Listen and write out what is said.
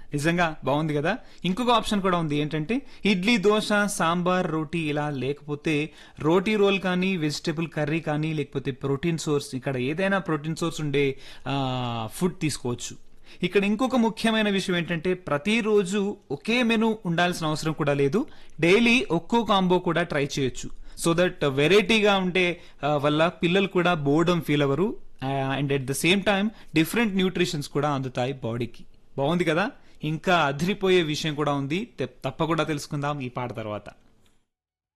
నిజంగా బాగుంది కదా ఇంకొక ఆప్షన్ కూడా ఉంది ఏంటంటే ఇడ్లీ దోశ సాంబార్ రోటీ ఇలా లేకపోతే రోటీ రోల్ కానీ వెజిటేబుల్ కర్రీ కానీ లేకపోతే ప్రోటీన్ సోర్స్ ఇక్కడ ఏదైనా ప్రోటీన్ సోర్స్ ఉండే ఫుడ్ తీసుకోవచ్చు ఇక్కడ ఇంకొక ముఖ్యమైన విషయం ఏంటంటే ప్రతిరోజు ఒకే మెను ఉండాల్సిన అవసరం కూడా లేదు డైలీ ఒక్కో కాంబో కూడా ట్రై చేయొచ్చు సో దట్ వెరైటీగా ఉండే ఆ, వల్ల పిల్లలు కూడా బోర్డమ్ ఫీల్ అవ్వరు and at the same time different nutritions కూడా అందుతాయి బాడీకి బాగుంది కదా ఇంకా అదిరిపోయే విషయం కూడా ఉంది తె- తప్పకుండా తెలుసుకుందాం ఈ పాట తర్వాత